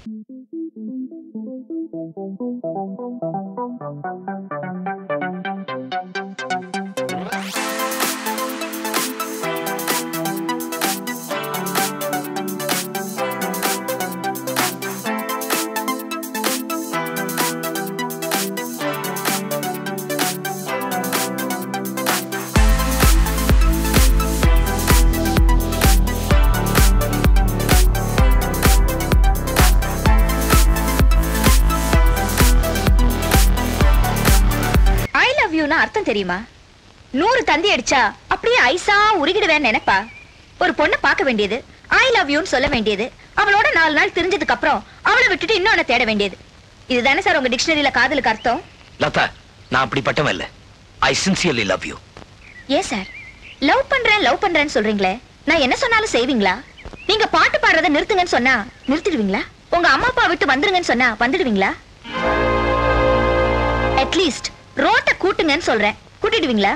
I love யூனா அர்த்தம் தெரியுமா நூறு தந்தி அடிச்சா அப்படியே ஐசா உருகிடுவேன்னு நினைப்பா ஒரு பொண்ணை பார்க்க வேண்டியது ஐ லவ் யூன்னு சொல்ல வேண்டியது அவளோட நாலு நாள் தெரிஞ்சதுக்கு அப்புறம் அவளை விட்டுட்டு இன்னொன்னு தேட வேண்டியது இதுதானே சார் உங்க டிக்ஷனரியில காதலுக்கு அர்த்தம் லதா நான் அப்படிப்பட்டவன் இல்ல ஐ சின்சியர்லி லவ் யூ ஏன் சார் லவ் பண்றேன் லவ் பண்றேன்னு சொல்றீங்களே நான் என்ன சொன்னாலும் செய்வீங்களா நீங்க பாட்டு பாடுறத நிறுத்துங்கன்னு சொன்னா நிறுத்திடுவீங்களா உங்க அம்மா அப்பா விட்டு வந்துருங்கன்னு சொன்னா வந்துடுவீங்களா அட்லீஸ்ட் ரோட்ட கூட்டுங்கன்னு சொல்றேன் கூட்டிடுவீங்களா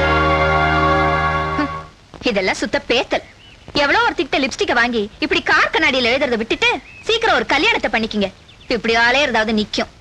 ஹம், இதெல்லாம் சுத்த பேத்தல் எவ்வளவு ஒரு திட்ட லிப்ஸ்டிக்க வாங்கி இப்படி கார் கண்ணாடியில எழுதுறத விட்டுட்டு சீக்கிரம் ஒரு கல்யாணத்தை பண்ணிக்கிங்க இப்படி அலையறதாவது நிக்கும்